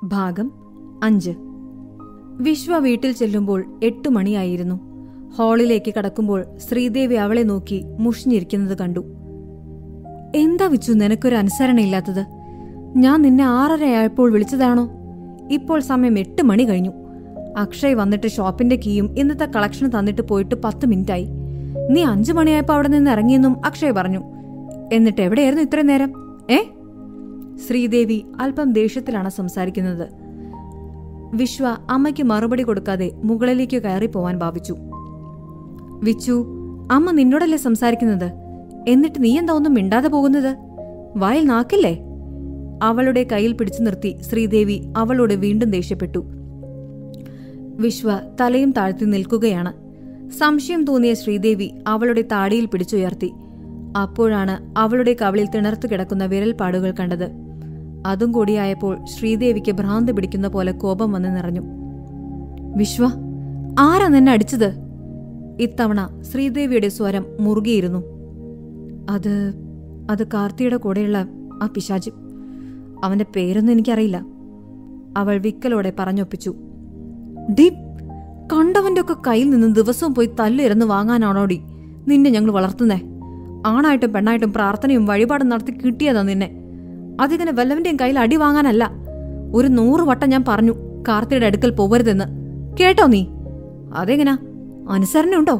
ഭാഗം അഞ്ച് വിശ്വ വീട്ടിൽ ചെല്ലുമ്പോൾ എട്ടു മണിയായിരുന്നു ഹാളിലേക്ക് കടക്കുമ്പോൾ ശ്രീദേവി അവളെ നോക്കി മുഷിഞ്ഞിരിക്കുന്നത് കണ്ടു എന്താ വിച്ചു നിനക്കൊരു അനുസരണയില്ലാത്തത് ഞാൻ നിന്നെ ആറരയായപ്പോൾ വിളിച്ചതാണോ ഇപ്പോൾ സമയം എട്ട് മണി കഴിഞ്ഞു അക്ഷയ് വന്നിട്ട് ഷോപ്പിന്റെ കീയും ഇന്നത്തെ കളക്ഷൻ തന്നിട്ട് പോയിട്ട് പത്ത് മിനിറ്റായി നീ അഞ്ചു മണിയായപ്പോൾ അവിടെ നിന്ന് ഇറങ്ങിയെന്നും അക്ഷയ് പറഞ്ഞു എന്നിട്ട് എവിടെയായിരുന്നു ഇത്രയും നേരം ഏ ശ്രീദേവി അല്പം ദേഷ്യത്തിലാണ് സംസാരിക്കുന്നത് വിശ്വ അമ്മയ്ക്ക് മറുപടി കൊടുക്കാതെ മുകളിലേക്ക് കയറി പോവാൻ ഭാവിച്ചു വിച്ചു അമ്മ നിന്നോടല്ലേ സംസാരിക്കുന്നത് എന്നിട്ട് നീ എന്താ ഒന്നും മിണ്ടാതെ പോകുന്നത് വായിൽ നാക്കില്ലേ അവളുടെ കയ്യിൽ പിടിച്ചു നിർത്തി ശ്രീദേവി അവളോട് വീണ്ടും ദേഷ്യപ്പെട്ടു വിശ്വ തലയും താഴ്ത്തി നിൽക്കുകയാണ് സംശയം തോന്നിയ ശ്രീദേവി അവളുടെ താടിയിൽ പിടിച്ചുയർത്തി അപ്പോഴാണ് അവളുടെ കവിളിൽ തിണർത്തു കിടക്കുന്ന വിരൽപ്പാടുകൾ കണ്ടത് അതും കൂടിയായപ്പോൾ ശ്രീദേവിക്ക് ഭ്രാന്ത് പിടിക്കുന്ന പോലെ കോപം വന്ന് നിറഞ്ഞു വിശ്വ ആരാ നിന്നെ അടിച്ചത് ഇത്തവണ ശ്രീദേവിയുടെ സ്വരം മുറുകിയിരുന്നു അത് അത് കാർത്തിയുടെ കൂടെയുള്ള ആ പിശാചി അവന്റെ പേരൊന്നും എനിക്കറിയില്ല അവൾ വിക്കലോടെ പറഞ്ഞൊപ്പിച്ചു ഡീ കണ്ടവന്റെ ഒക്കെ കയ്യിൽ നിന്ന് ദിവസവും പോയി തല്ലിരുന്ന് വാങ്ങാനാണോടി നിന്നെ ഞങ്ങൾ വളർത്തുന്നേ ആണായിട്ടും പെണ്ണായിട്ടും പ്രാർത്ഥനയും വഴിപാടും നടത്തി കിട്ടിയതാ നിന്നെ അതിങ്ങനെ വല്ലവന്റെയും കയ്യിൽ അടി വാങ്ങാനല്ല ഒരു നൂറ് വട്ടം ഞാൻ പറഞ്ഞു കാർത്തിയുടെ അടുക്കൽ പോവരുതെന്ന് കേട്ടോ നീ അതെങ്ങനാ അനുസരണയുണ്ടോ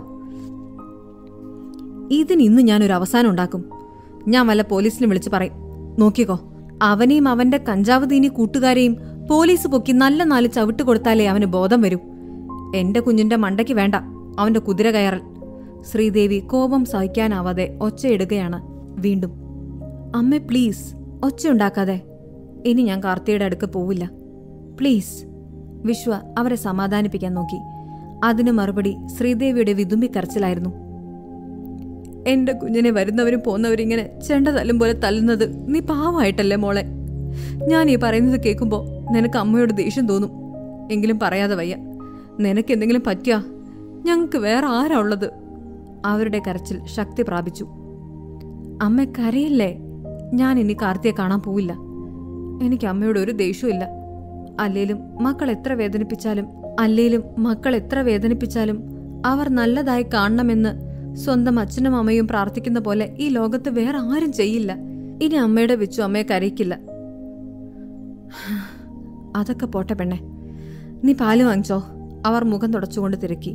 ഇതിന് ഇന്ന് ഞാനൊരു അവസാനം ഉണ്ടാക്കും ഞാൻ വല്ല പോലീസിനെ വിളിച്ച് പറയും നോക്കിക്കോ അവനെയും അവന്റെ കഞ്ചാവ് തീനി കൂട്ടുകാരെയും പോലീസ് പൊക്കി നല്ല നാല് ചവിട്ട് കൊടുത്താലേ അവന് ബോധം വരൂ എന്റെ കുഞ്ഞിന്റെ മണ്ടയ്ക്ക് വേണ്ട അവന്റെ കുതിര കയറൽ ശ്രീദേവി കോപം സഹിക്കാനാവാതെ ഒച്ചയിടുകയാണ് വീണ്ടും അമ്മ പ്ലീസ് ഒച്ചയുണ്ടാക്കാതെ ഇനി ഞാൻ കാർത്തിയുടെ അടുക്ക് പോവില്ല പ്ലീസ് വിശ്വ അവരെ സമാധാനിപ്പിക്കാൻ നോക്കി അതിന് മറുപടി ശ്രീദേവിയുടെ വിതുമ്പിക്കരച്ചിലായിരുന്നു എന്റെ കുഞ്ഞിനെ വരുന്നവരും പോന്നവരും ഇങ്ങനെ ചെണ്ട തല്ലും പോലെ തല്ലുന്നത് നീ പാവമായിട്ടല്ലേ മോളെ ഞാൻ ഈ പറയുന്നത് കേൾക്കുമ്പോൾ നിനക്ക് അമ്മയോട് ദേഷ്യം തോന്നും എങ്കിലും പറയാതെ വയ്യ നിനക്ക് എന്തെങ്കിലും പറ്റിയാ ഞങ്ങൾക്ക് വേറെ ആരാ ഉള്ളത് അവരുടെ കരച്ചിൽ ശക്തി പ്രാപിച്ചു അമ്മ കരയില്ലേ ഞാൻ ഇനി കാർത്തിയെ കാണാൻ പോവില്ല എനിക്ക് അമ്മയോട് ഒരു ദേഷ്യമില്ല അല്ലേലും മക്കൾ എത്ര വേദനിപ്പിച്ചാലും അല്ലേലും മക്കൾ എത്ര വേദനിപ്പിച്ചാലും അവർ നല്ലതായി കാണണമെന്ന് സ്വന്തം അച്ഛനും അമ്മയും പ്രാർത്ഥിക്കുന്ന പോലെ ഈ ലോകത്ത് വേറെ ആരും ചെയ്യില്ല ഇനി അമ്മയുടെ വെച്ചു അമ്മയെ കരയിക്കില്ല അതൊക്കെ പോട്ടെ പെണ്ണെ നീ പാല് വാങ്ങിച്ചോ അവർ മുഖം തുടച്ചുകൊണ്ട് തിരക്കി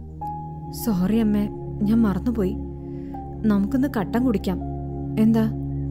സോറി അമ്മേ ഞാൻ മറന്നുപോയി നമുക്കൊന്ന് കട്ടം കുടിക്കാം എന്താ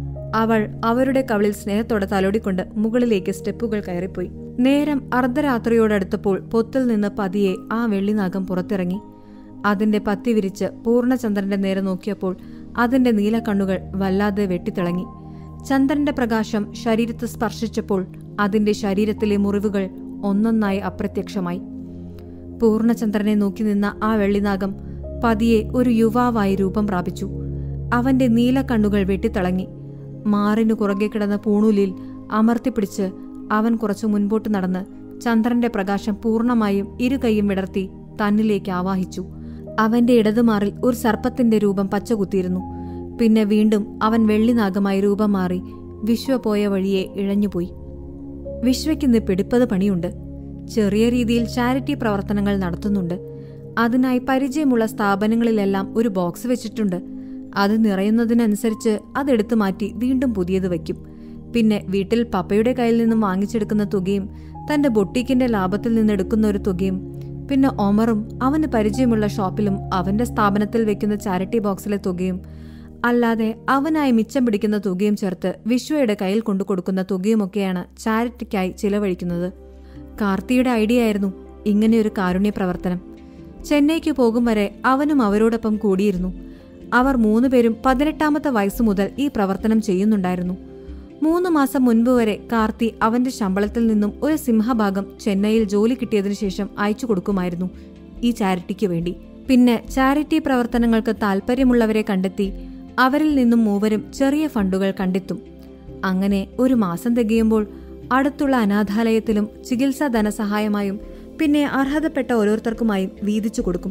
അവൾ അവരുടെ കവിളിൽ സ്നേഹത്തോടെ തലോടിക്കൊണ്ട് മുകളിലേക്ക് സ്റ്റെപ്പുകൾ കയറിപ്പോയി നേരം അർദ്ധരാത്രിയോടടുത്തപ്പോൾ പൊത്തിൽ നിന്ന് പതിയെ ആ വെള്ളിനാഗം പുറത്തിറങ്ങി അതിന്റെ പത്തി വിരിച്ച് പൂർണ്ണചന്ദ്രന്റെ നേരെ നോക്കിയപ്പോൾ അതിന്റെ നീലക്കണ്ണുകൾ വല്ലാതെ വെട്ടിത്തിളങ്ങി ചന്ദ്രന്റെ പ്രകാശം ശരീരത്ത് സ്പർശിച്ചപ്പോൾ അതിന്റെ ശരീരത്തിലെ മുറിവുകൾ ഒന്നൊന്നായി അപ്രത്യക്ഷമായി പൂർണ്ണചന്ദ്രനെ നോക്കി നിന്ന ആ വെള്ളിനാഗം പതിയെ ഒരു യുവാവായി രൂപം പ്രാപിച്ചു അവന്റെ നീലക്കണ്ണുകൾ വെട്ടിത്തിളങ്ങി മാറിനു പുറകെ കിടന്ന പൂണൂലിൽ അമർത്തിപ്പിടിച്ച് അവൻ കുറച്ചു മുൻപോട്ട് നടന്ന് ചന്ദ്രന്റെ പ്രകാശം പൂർണ്ണമായും ഇരു കൈയും വിടർത്തി തന്നിലേക്ക് ആവാഹിച്ചു അവന്റെ ഇടതുമാറിൽ ഒരു സർപ്പത്തിന്റെ രൂപം പച്ചകുത്തിയിരുന്നു പിന്നെ വീണ്ടും അവൻ വെള്ളിനാഗമായി രൂപം മാറി വിശ്വ പോയ വഴിയെ ഇഴഞ്ഞുപോയി വിശ്വയ്ക്കിന്ന് പിടിപ്പത് പണിയുണ്ട് ചെറിയ രീതിയിൽ ചാരിറ്റി പ്രവർത്തനങ്ങൾ നടത്തുന്നുണ്ട് അതിനായി പരിചയമുള്ള സ്ഥാപനങ്ങളിലെല്ലാം ഒരു ബോക്സ് വെച്ചിട്ടുണ്ട് അത് നിറയുന്നതിനനുസരിച്ച് അതെടുത്തു മാറ്റി വീണ്ടും പുതിയത് വയ്ക്കും പിന്നെ വീട്ടിൽ പപ്പയുടെ കയ്യിൽ നിന്നും വാങ്ങിച്ചെടുക്കുന്ന തുകയും തന്റെ ബൊട്ടീക്കിന്റെ ലാഭത്തിൽ നിന്നെടുക്കുന്ന ഒരു തുകയും പിന്നെ ഒമറും അവന് പരിചയമുള്ള ഷോപ്പിലും അവന്റെ സ്ഥാപനത്തിൽ വെക്കുന്ന ചാരിറ്റി ബോക്സിലെ തുകയും അല്ലാതെ അവനായി മിച്ചം പിടിക്കുന്ന തുകയും ചേർത്ത് വിശ്വയുടെ കയ്യിൽ കൊണ്ടു കൊടുക്കുന്ന തുകയുമൊക്കെയാണ് ചാരിറ്റിക്കായി ചിലവഴിക്കുന്നത് കാർത്തിയുടെ ഐഡിയ ആയിരുന്നു ഇങ്ങനെയൊരു കാരുണ്യ പ്രവർത്തനം ചെന്നൈക്ക് പോകും വരെ അവനും അവരോടൊപ്പം കൂടിയിരുന്നു അവർ മൂന്നുപേരും പതിനെട്ടാമത്തെ വയസ്സു മുതൽ ഈ പ്രവർത്തനം ചെയ്യുന്നുണ്ടായിരുന്നു മൂന്ന് മാസം മുൻപ് വരെ കാർത്തി അവന്റെ ശമ്പളത്തിൽ നിന്നും ഒരു സിംഹഭാഗം ചെന്നൈയിൽ ജോലി കിട്ടിയതിനു ശേഷം അയച്ചു കൊടുക്കുമായിരുന്നു ഈ ചാരിറ്റിക്ക് വേണ്ടി പിന്നെ ചാരിറ്റി പ്രവർത്തനങ്ങൾക്ക് താൽപ്പര്യമുള്ളവരെ കണ്ടെത്തി അവരിൽ നിന്നും മൂവരും ചെറിയ ഫണ്ടുകൾ കണ്ടെത്തും അങ്ങനെ ഒരു മാസം തികയുമ്പോൾ അടുത്തുള്ള അനാഥാലയത്തിലും ചികിത്സാ ധനസഹായമായും പിന്നെ അർഹതപ്പെട്ട ഓരോരുത്തർക്കുമായും വീതിച്ചു കൊടുക്കും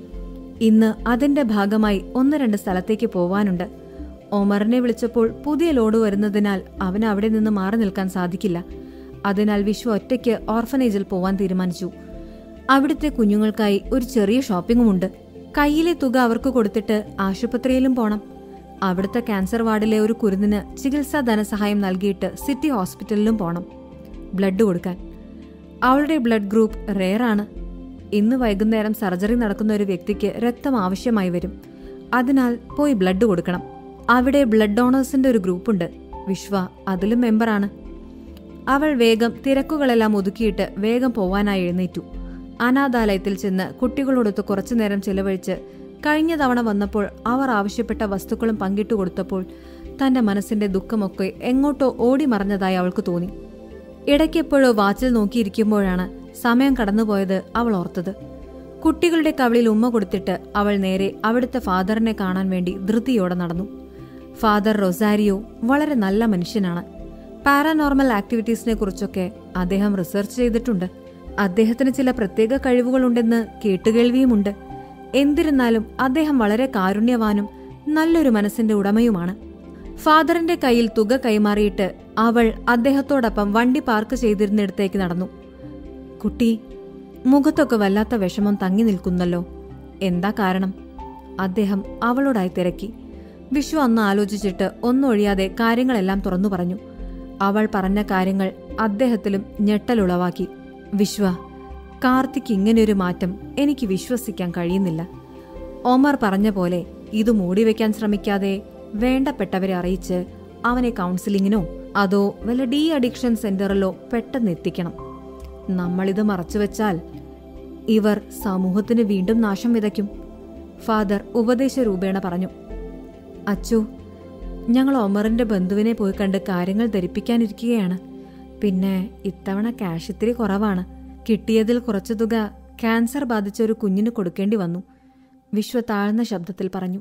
ഇന്ന് അതിന്റെ ഭാഗമായി ഒന്ന് രണ്ട് സ്ഥലത്തേക്ക് പോവാനുണ്ട് ഒമറിനെ വിളിച്ചപ്പോൾ പുതിയ ലോഡ് വരുന്നതിനാൽ അവന് അവിടെ നിന്ന് മാറി നിൽക്കാൻ സാധിക്കില്ല അതിനാൽ വിശ്വ ഒറ്റയ്ക്ക് ഓർഫനേജിൽ പോവാൻ തീരുമാനിച്ചു അവിടുത്തെ കുഞ്ഞുങ്ങൾക്കായി ഒരു ചെറിയ ഷോപ്പിംഗുമുണ്ട് കയ്യിലെ തുക അവർക്ക് കൊടുത്തിട്ട് ആശുപത്രിയിലും പോണം അവിടുത്തെ ക്യാൻസർ വാർഡിലെ ഒരു കുരുന്നിന് ചികിത്സാ ധനസഹായം നൽകിയിട്ട് സിറ്റി ഹോസ്പിറ്റലിലും പോണം ബ്ലഡ് കൊടുക്കാൻ അവളുടെ ബ്ലഡ് ഗ്രൂപ്പ് റെയറാണ് ഇന്ന് വൈകുന്നേരം സർജറി നടക്കുന്ന ഒരു വ്യക്തിക്ക് രക്തം ആവശ്യമായി വരും അതിനാൽ പോയി ബ്ലഡ് കൊടുക്കണം അവിടെ ബ്ലഡ് ഡോണേഴ്സിന്റെ ഒരു ഗ്രൂപ്പുണ്ട് വിശ്വ അതിലും മെമ്പറാണ് അവൾ വേഗം തിരക്കുകളെല്ലാം ഒതുക്കിയിട്ട് വേഗം പോവാനായി എഴുന്നേറ്റു അനാഥാലയത്തിൽ ചെന്ന് കുട്ടികളോടൊത്ത് കുറച്ചുനേരം ചെലവഴിച്ച് കഴിഞ്ഞ തവണ വന്നപ്പോൾ അവർ ആവശ്യപ്പെട്ട വസ്തുക്കളും പങ്കിട്ടു കൊടുത്തപ്പോൾ തന്റെ മനസ്സിന്റെ ദുഃഖമൊക്കെ എങ്ങോട്ടോ ഓടി മറഞ്ഞതായി അവൾക്ക് തോന്നി ഇടയ്ക്കെപ്പോഴോ വാച്ചിൽ നോക്കിയിരിക്കുമ്പോഴാണ് സമയം കടന്നുപോയത് അവൾ ഓർത്തത് കുട്ടികളുടെ കവിളിൽ ഉമ്മ കൊടുത്തിട്ട് അവൾ നേരെ അവിടുത്തെ ഫാദറിനെ കാണാൻ വേണ്ടി ധൃതിയോടെ നടന്നു ഫാദർ റൊസാരിയോ വളരെ നല്ല മനുഷ്യനാണ് പാരാനോർമൽ ആക്ടിവിറ്റീസിനെ കുറിച്ചൊക്കെ അദ്ദേഹം റിസർച്ച് ചെയ്തിട്ടുണ്ട് അദ്ദേഹത്തിന് ചില പ്രത്യേക കഴിവുകളുണ്ടെന്ന് കേട്ടുകേൾവിയുമുണ്ട് എന്നിരുന്നാലും അദ്ദേഹം വളരെ കാരുണ്യവാനും നല്ലൊരു മനസ്സിന്റെ ഉടമയുമാണ് ഫാദറിന്റെ കയ്യിൽ തുക കൈമാറിയിട്ട് അവൾ അദ്ദേഹത്തോടൊപ്പം വണ്ടി പാർക്ക് ചെയ്തിരുന്നിടത്തേക്ക് നടന്നു കുട്ടി മുഖത്തൊക്കെ വല്ലാത്ത വിഷമം തങ്ങി നിൽക്കുന്നല്ലോ എന്താ കാരണം അദ്ദേഹം അവളോടായി തിരക്കി വിഷു അന്ന് ആലോചിച്ചിട്ട് ഒന്നൊഴിയാതെ കാര്യങ്ങളെല്ലാം തുറന്നു പറഞ്ഞു അവൾ പറഞ്ഞ കാര്യങ്ങൾ അദ്ദേഹത്തിലും ഞെട്ടലുളവാക്കി വിശ്വ കാർത്തിക് ഇങ്ങനെയൊരു മാറ്റം എനിക്ക് വിശ്വസിക്കാൻ കഴിയുന്നില്ല ഒമർ പറഞ്ഞ പോലെ ഇത് മൂടിവെക്കാൻ ശ്രമിക്കാതെ വേണ്ടപ്പെട്ടവരെ അറിയിച്ച് അവനെ കൗൺസിലിങ്ങിനോ അതോ വല്ല ഡി അഡിക്ഷൻ സെന്ററിലോ പെട്ടെന്ന് എത്തിക്കണം നമ്മളിത് മറച്ചുവെച്ചാൽ ഇവർ സമൂഹത്തിന് വീണ്ടും നാശം വിതയ്ക്കും ഫാദർ ഉപദേശ രൂപേണ പറഞ്ഞു അച്ചു ഞങ്ങൾ ഒമറിന്റെ ബന്ധുവിനെ പോയി കണ്ട് കാര്യങ്ങൾ ധരിപ്പിക്കാനിരിക്കുകയാണ് പിന്നെ ഇത്തവണ ക്യാഷ് ഇത്തിരി കുറവാണ് കിട്ടിയതിൽ കുറച്ചു തുക ക്യാൻസർ ബാധിച്ച ഒരു കുഞ്ഞിന് കൊടുക്കേണ്ടി വന്നു വിശ്വ താഴ്ന്ന ശബ്ദത്തിൽ പറഞ്ഞു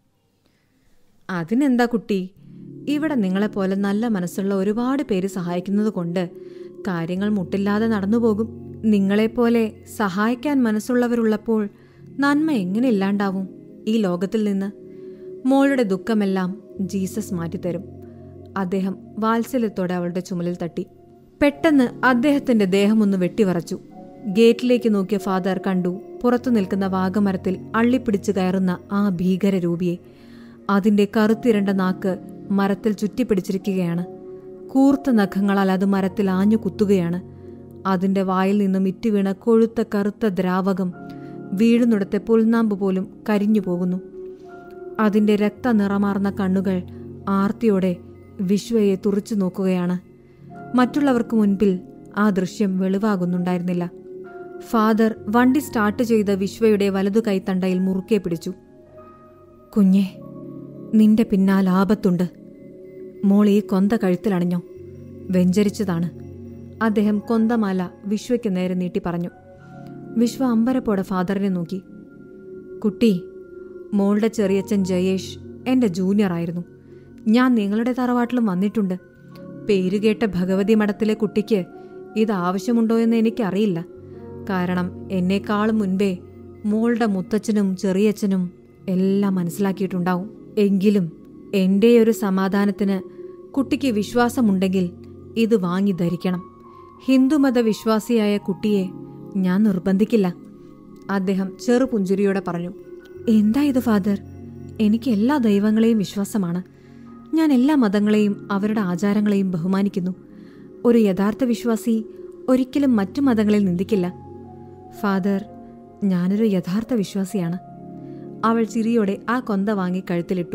അതിനെന്താ കുട്ടി ഇവിടെ നിങ്ങളെപ്പോലെ നല്ല മനസ്സുള്ള ഒരുപാട് പേര് സഹായിക്കുന്നത് കൊണ്ട് കാര്യങ്ങൾ മുട്ടില്ലാതെ നടന്നുപോകും നിങ്ങളെപ്പോലെ സഹായിക്കാൻ മനസ്സുള്ളവരുള്ളപ്പോൾ നന്മ എങ്ങനെ ഇല്ലാണ്ടാവും ഈ ലോകത്തിൽ നിന്ന് മോളുടെ ദുഃഖമെല്ലാം ജീസസ് മാറ്റിത്തരും അദ്ദേഹം വാത്സല്യത്തോടെ അവളുടെ ചുമലിൽ തട്ടി പെട്ടെന്ന് അദ്ദേഹത്തിന്റെ ദേഹമൊന്ന് വെട്ടിവറച്ചു ഗേറ്റിലേക്ക് നോക്കിയ ഫാദർ കണ്ടു പുറത്തു നിൽക്കുന്ന വാഗമരത്തിൽ അള്ളിപ്പിടിച്ചു കയറുന്ന ആ ഭീകരരൂപിയെ അതിന്റെ കറുത്തിരണ്ട നാക്ക് മരത്തിൽ ചുറ്റിപ്പിടിച്ചിരിക്കുകയാണ് കൂർത്ത നഖങ്ങളാൽ അത് മരത്തിൽ ആഞ്ഞു കുത്തുകയാണ് അതിന്റെ വായിൽ നിന്നും ഇറ്റുവീണ കൊഴുത്ത കറുത്ത ദ്രാവകം വീഴുന്നിടത്തെ പുൽനാമ്പ് പോലും കരിഞ്ഞു പോകുന്നു അതിന്റെ രക്തനിറമാർന്ന കണ്ണുകൾ ആർത്തിയോടെ വിശ്വയെ തുറച്ചു നോക്കുകയാണ് മറ്റുള്ളവർക്ക് മുൻപിൽ ആ ദൃശ്യം വെളിവാകുന്നുണ്ടായിരുന്നില്ല ഫാദർ വണ്ടി സ്റ്റാർട്ട് ചെയ്ത വിശ്വയുടെ വലതു കൈത്തണ്ടയിൽ മുറുക്കെ പിടിച്ചു കുഞ്ഞെ നിന്റെ പിന്നാൽ ആപത്തുണ്ട് മോൾ ഈ കൊന്ത കഴുത്തിലണിഞ്ഞോ വെഞ്ചരിച്ചതാണ് അദ്ദേഹം കൊന്തമാല വിശ്വയ്ക്ക് നേരെ നീട്ടി പറഞ്ഞു വിശ്വ അമ്പരപ്പോടെ ഫാദറിനെ നോക്കി കുട്ടി മോളുടെ ചെറിയച്ഛൻ ജയേഷ് എൻ്റെ ജൂനിയറായിരുന്നു ഞാൻ നിങ്ങളുടെ തറവാട്ടിലും വന്നിട്ടുണ്ട് പേരുകേട്ട ഭഗവതി മഠത്തിലെ കുട്ടിക്ക് ഇത് ആവശ്യമുണ്ടോ എന്ന് എനിക്കറിയില്ല കാരണം എന്നെക്കാളും മുൻപേ മോളുടെ മുത്തച്ഛനും ചെറിയച്ഛനും എല്ലാം മനസ്സിലാക്കിയിട്ടുണ്ടാവും എങ്കിലും എൻ്റെ ഒരു സമാധാനത്തിന് കുട്ടിക്ക് വിശ്വാസമുണ്ടെങ്കിൽ ഇത് വാങ്ങി ധരിക്കണം ഹിന്ദുമത വിശ്വാസിയായ കുട്ടിയെ ഞാൻ നിർബന്ധിക്കില്ല അദ്ദേഹം ചെറുപുഞ്ചിരിയോടെ പറഞ്ഞു എന്താ ഇത് ഫാദർ എനിക്ക് എല്ലാ ദൈവങ്ങളെയും വിശ്വാസമാണ് ഞാൻ എല്ലാ മതങ്ങളെയും അവരുടെ ആചാരങ്ങളെയും ബഹുമാനിക്കുന്നു ഒരു യഥാർത്ഥ വിശ്വാസി ഒരിക്കലും മറ്റു മതങ്ങളിൽ നിന്ദിക്കില്ല ഫാദർ ഞാനൊരു യഥാർത്ഥ വിശ്വാസിയാണ് അവൾ ചിരിയോടെ ആ കൊന്ത വാങ്ങി കഴുത്തിലിട്ടു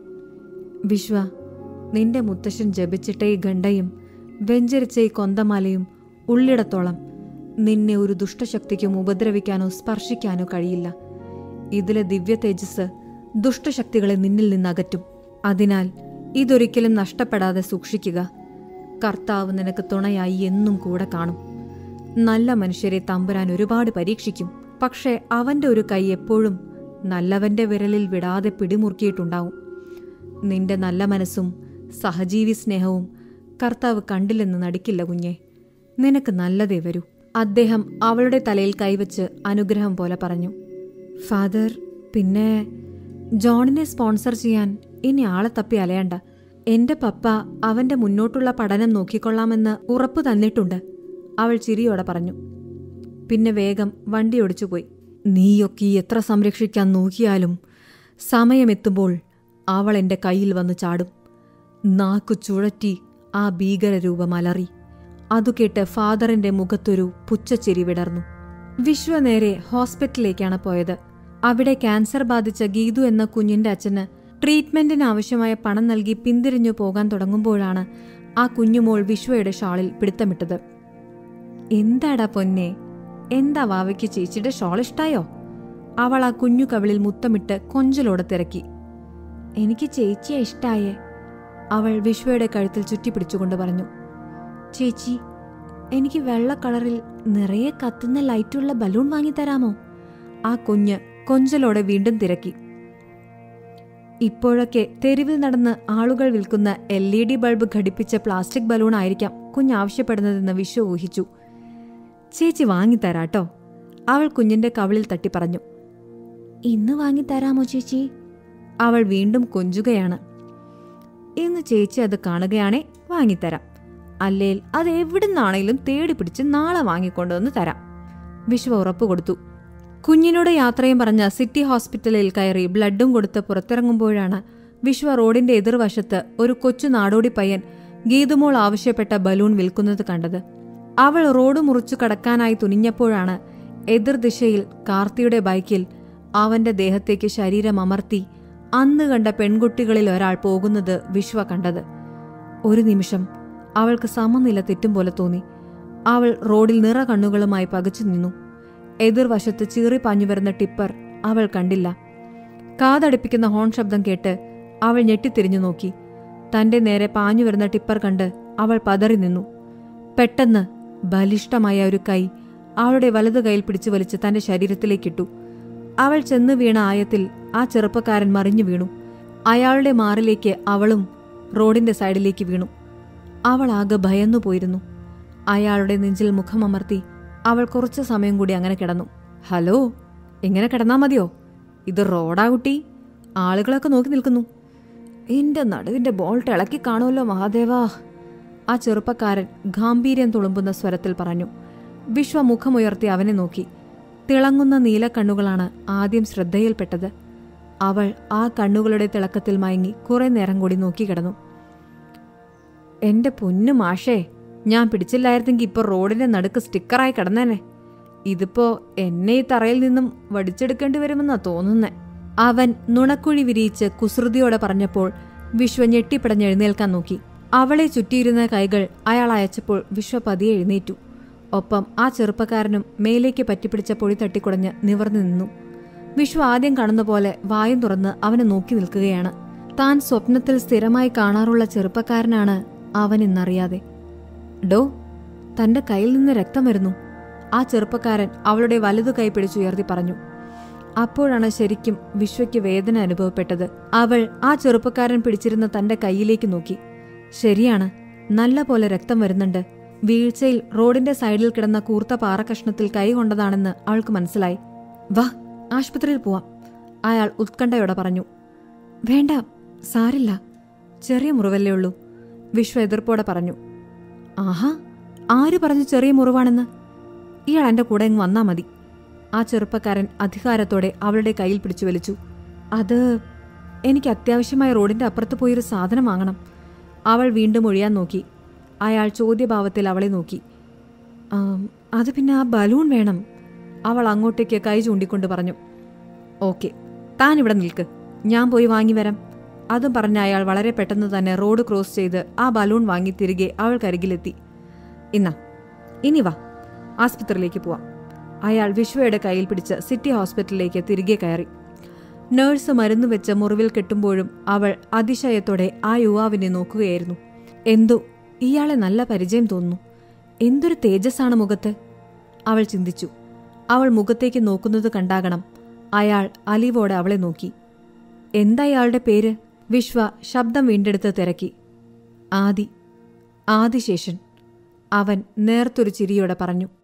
വിശ്വ നിന്റെ മുത്തശ്ശൻ ജപിച്ചിട്ട ഈ ഗണ്ടയും വെഞ്ചരിച്ച ഈ കൊന്തമാലയും ഉള്ളിടത്തോളം നിന്നെ ഒരു ദുഷ്ടശക്തിക്കും ഉപദ്രവിക്കാനോ സ്പർശിക്കാനോ കഴിയില്ല ഇതിലെ ദിവ്യ തേജസ് ദുഷ്ടശക്തികളെ നിന്നിൽ നിന്ന് അകറ്റും അതിനാൽ ഇതൊരിക്കലും നഷ്ടപ്പെടാതെ സൂക്ഷിക്കുക കർത്താവ് നിനക്ക് തുണയായി എന്നും കൂടെ കാണും നല്ല മനുഷ്യരെ തമ്പുരാൻ ഒരുപാട് പരീക്ഷിക്കും പക്ഷേ അവന്റെ ഒരു കൈ എപ്പോഴും നല്ലവന്റെ വിരലിൽ വിടാതെ പിടിമുറുക്കിയിട്ടുണ്ടാവും നിന്റെ നല്ല മനസ്സും സഹജീവി സ്നേഹവും കർത്താവ് കണ്ടില്ലെന്ന് നടിക്കില്ല കുഞ്ഞെ നിനക്ക് നല്ലതേ വരൂ അദ്ദേഹം അവളുടെ തലയിൽ കൈവച്ച് അനുഗ്രഹം പോലെ പറഞ്ഞു ഫാദർ പിന്നെ ജോണിനെ സ്പോൺസർ ചെയ്യാൻ ഇനി ആളെ തപ്പി അലയണ്ട എന്റെ പപ്പ അവന്റെ മുന്നോട്ടുള്ള പഠനം നോക്കിക്കൊള്ളാമെന്ന് ഉറപ്പു തന്നിട്ടുണ്ട് അവൾ ചിരിയോടെ പറഞ്ഞു പിന്നെ വേഗം വണ്ടി ഓടിച്ചുപോയി നീയൊക്കെ എത്ര സംരക്ഷിക്കാൻ നോക്കിയാലും സമയമെത്തുമ്പോൾ അവൾ എന്റെ കയ്യിൽ വന്ന് ചാടും നാക്കു ചുഴറ്റി ആ ഭീകരരൂപം അലറി അതു കേട്ട് ഫാദറിന്റെ മുഖത്തൊരു പുച്ഛച്ചിരി വിടർന്നു വിശ്വ നേരെ ഹോസ്പിറ്റലിലേക്കാണ് പോയത് അവിടെ ക്യാൻസർ ബാധിച്ച ഗീതു എന്ന കുഞ്ഞിന്റെ അച്ഛന് ട്രീറ്റ്മെന്റിന് ആവശ്യമായ പണം നൽകി പിന്തിരിഞ്ഞു പോകാൻ തുടങ്ങുമ്പോഴാണ് ആ കുഞ്ഞുമോൾ വിശ്വയുടെ ഷാളിൽ പിടുത്തമിട്ടത് എന്താടാ പൊന്നെ എന്താ വാവയ്ക്ക് ചേച്ചിയുടെ ഷോൾ ഇഷ്ടായോ അവൾ ആ കുഞ്ഞു കവിളിൽ മുത്തമിട്ട് കൊഞ്ചലോടെ തിരക്കി എനിക്ക് ചേച്ചിയെ ഇഷ്ടായേ അവൾ വിശ്വയുടെ കഴുത്തിൽ ചുറ്റിപ്പിടിച്ചുകൊണ്ട് പറഞ്ഞു ചേച്ചി എനിക്ക് വെള്ള കളറിൽ നിറയെ കത്തുന്ന ലൈറ്റുള്ള ബലൂൺ വാങ്ങിത്തരാമോ ആ കുഞ്ഞ് കൊഞ്ചലോടെ വീണ്ടും തിരക്കി ഇപ്പോഴൊക്കെ തെരുവിൽ നടന്ന് ആളുകൾ വിൽക്കുന്ന എൽ ഇ ഡി ബൾബ് ഘടിപ്പിച്ച പ്ലാസ്റ്റിക് ബലൂൺ ആയിരിക്കാം കുഞ്ഞ് ആവശ്യപ്പെടുന്നതെന്ന് വിശ്വ ഊഹിച്ചു ചേച്ചി വാങ്ങിത്തരാട്ടോ അവൾ കുഞ്ഞിന്റെ കവിളിൽ തട്ടി പറഞ്ഞു ഇന്ന് വാങ്ങിത്തരാമോ ചേച്ചി അവൾ വീണ്ടും കൊഞ്ചുകയാണ് ഇന്ന് ചേച്ചി അത് കാണുകയാണെ വാങ്ങിത്തരാം അല്ലേൽ അത് എവിടുന്നാണേലും തേടി പിടിച്ച് നാളെ വാങ്ങിക്കൊണ്ടുവന്ന് തരാം വിശ്വ ഉറപ്പ് കൊടുത്തു കുഞ്ഞിനോട് യാത്രയും പറഞ്ഞ സിറ്റി ഹോസ്പിറ്റലിൽ കയറി ബ്ലഡും കൊടുത്ത് പുറത്തിറങ്ങുമ്പോഴാണ് വിശ്വ റോഡിന്റെ എതിർവശത്ത് ഒരു കൊച്ചു നാടോടി പയ്യൻ ഗീതുമോൾ ആവശ്യപ്പെട്ട ബലൂൺ വിൽക്കുന്നത് കണ്ടത് അവൾ റോഡ് മുറിച്ചു കടക്കാനായി തുനിഞ്ഞപ്പോഴാണ് എതിർദിശയിൽ കാർത്തിയുടെ ബൈക്കിൽ അവന്റെ ദേഹത്തേക്ക് ശരീരം അമർത്തി അന്ന് കണ്ട പെൺകുട്ടികളിൽ ഒരാൾ പോകുന്നത് വിശ്വ കണ്ടത് ഒരു നിമിഷം അവൾക്ക് സമനില തെറ്റും പോലെ തോന്നി അവൾ റോഡിൽ നിറ കണ്ണുകളുമായി പകച്ചു നിന്നു എതിർവശത്ത് ചീറിപ്പാഞ്ഞു വരുന്ന ടിപ്പർ അവൾ കണ്ടില്ല കാതടുപ്പിക്കുന്ന ഹോൺ ശബ്ദം കേട്ട് അവൾ ഞെട്ടിത്തിരിഞ്ഞു നോക്കി തന്റെ നേരെ പാഞ്ഞു വരുന്ന ടിപ്പർ കണ്ട് അവൾ പതറി നിന്നു പെട്ടെന്ന് ബലിഷ്ടമായ ഒരു കൈ അവളുടെ വലതു കൈയിൽ പിടിച്ചു വലിച്ച് തന്റെ ശരീരത്തിലേക്കിട്ടു അവൾ ചെന്ന് വീണ ആയത്തിൽ ആ ചെറുപ്പക്കാരൻ മറിഞ്ഞു വീണു അയാളുടെ മാറിലേക്ക് അവളും റോഡിന്റെ സൈഡിലേക്ക് വീണു അവൾ ആകെ ഭയന്നു പോയിരുന്നു അയാളുടെ നെഞ്ചിൽ മുഖമമർത്തി അവൾ കുറച്ചു സമയം കൂടി അങ്ങനെ കിടന്നു ഹലോ ഇങ്ങനെ കിടന്നാ മതിയോ ഇത് റോഡാ കുട്ടി ആളുകളൊക്കെ നോക്കി നിൽക്കുന്നു എന്റെ നടുവിന്റെ ബോൾട്ട് ഇളക്കി കാണുമല്ലോ മഹാദേവാ ആ ചെറുപ്പക്കാരൻ ഗാംഭീര്യം തുളുമ്പുന്ന സ്വരത്തിൽ പറഞ്ഞു വിശ്വ മുഖമുയർത്തി അവനെ നോക്കി തിളങ്ങുന്ന നീലക്കണ്ണുകളാണ് ആദ്യം ശ്രദ്ധയിൽപ്പെട്ടത് അവൾ ആ കണ്ണുകളുടെ തിളക്കത്തിൽ മയങ്ങി കുറെ നേരം കൂടി നോക്കിക്കിടന്നു എന്റെ പൊന്നു മാഷേ ഞാൻ പിടിച്ചില്ലായിരുന്നെങ്കിൽ ഇപ്പൊ റോഡിന്റെ നടുക്ക് സ്റ്റിക്കറായി കിടന്നേനെ ഇതിപ്പോ എന്നെ ഈ തറയിൽ നിന്നും വടിച്ചെടുക്കേണ്ടി വരുമെന്നാ തോന്നുന്നേ അവൻ നുണക്കുഴി വിരിയിച്ച് കുസൃതിയോടെ പറഞ്ഞപ്പോൾ വിശ്വ ഞെട്ടിപ്പിടഞ്ഞ് എഴുന്നേൽക്കാൻ നോക്കി അവളെ ചുറ്റിയിരുന്ന കൈകൾ അയാൾ അയച്ചപ്പോൾ വിശ്വ പതിയെ എഴുന്നേറ്റു ഒപ്പം ആ ചെറുപ്പക്കാരനും മേലേക്ക് പറ്റിപ്പിടിച്ച പൊടി തട്ടിക്കുടഞ്ഞ് നിവർന്നു നിന്നു വിശ്വ ആദ്യം കാണുന്ന പോലെ വായും തുറന്ന് അവനെ നോക്കി നിൽക്കുകയാണ് താൻ സ്വപ്നത്തിൽ സ്ഥിരമായി കാണാറുള്ള ചെറുപ്പക്കാരനാണ് അവൻ ഇന്നറിയാതെ ഡോ തന്റെ കയ്യിൽ നിന്ന് രക്തം വരുന്നു ആ ചെറുപ്പക്കാരൻ അവളുടെ വലതു കൈ പിടിച്ചുയർത്തി പറഞ്ഞു അപ്പോഴാണ് ശരിക്കും വിശ്വയ്ക്ക് വേദന അനുഭവപ്പെട്ടത് അവൾ ആ ചെറുപ്പക്കാരൻ പിടിച്ചിരുന്ന തന്റെ കൈയിലേക്ക് നോക്കി ശരിയാണ് നല്ല പോലെ രക്തം വരുന്നുണ്ട് വീഴ്ചയിൽ റോഡിന്റെ സൈഡിൽ കിടന്ന കൂർത്ത പാറക്കഷ്ണത്തിൽ കൈ കൊണ്ടതാണെന്ന് അവൾക്ക് മനസ്സിലായി വാ ആശുപത്രിയിൽ പോവാം അയാൾ ഉത്കണ്ഠയോടെ പറഞ്ഞു വേണ്ട സാരില്ല ചെറിയ മുറിവല്ലേ ഉള്ളൂ വിശ്വ എതിർപ്പോടെ പറഞ്ഞു ആഹാ ആര് പറഞ്ഞു ചെറിയ മുറിവാണെന്ന് ഇയാൾ എന്റെ കൂടെ ഇങ്ങ് വന്നാ മതി ആ ചെറുപ്പക്കാരൻ അധികാരത്തോടെ അവളുടെ കയ്യിൽ പിടിച്ചു വലിച്ചു അത് എനിക്ക് അത്യാവശ്യമായ റോഡിന്റെ അപ്പുറത്ത് പോയൊരു സാധനം വാങ്ങണം അവൾ വീണ്ടും ഒഴിയാൻ നോക്കി അയാൾ ചോദ്യഭാവത്തിൽ അവളെ നോക്കി "ആം, അത് പിന്നെ ആ ബലൂൺ വേണം അവൾ അങ്ങോട്ടേക്ക് കൈ ചൂണ്ടിക്കൊണ്ട് പറഞ്ഞു ഓക്കെ താൻ ഇവിടെ നിൽക്ക് ഞാൻ പോയി വാങ്ങി വരാം അതും പറഞ്ഞ അയാൾ വളരെ പെട്ടെന്ന് തന്നെ റോഡ് ക്രോസ് ചെയ്ത് ആ ബലൂൺ വാങ്ങി തിരികെ അവൾക്കരികിലെത്തി ഇന്നാ ഇനി വാ ആസ്പത്രിയിലേക്ക് പോവാം അയാൾ വിശ്വയുടെ കയ്യിൽ പിടിച്ച് സിറ്റി ഹോസ്പിറ്റലിലേക്ക് തിരികെ കയറി നേഴ്സ് മരുന്ന് വെച്ച് മുറിവിൽ കെട്ടുമ്പോഴും അവൾ അതിശയത്തോടെ ആ യുവാവിനെ നോക്കുകയായിരുന്നു എന്തോ ഇയാളെ നല്ല പരിചയം തോന്നുന്നു എന്തൊരു തേജസ്സാണ് മുഖത്ത് അവൾ ചിന്തിച്ചു അവൾ മുഖത്തേക്ക് നോക്കുന്നത് കണ്ടാകണം അയാൾ അലിവോടെ അവളെ നോക്കി എന്താ ഇയാളുടെ പേര് വിശ്വ ശബ്ദം വീണ്ടെടുത്ത് തിരക്കി ആദി ആദിശേഷൻ അവൻ നേർത്തൊരു ചിരിയോടെ പറഞ്ഞു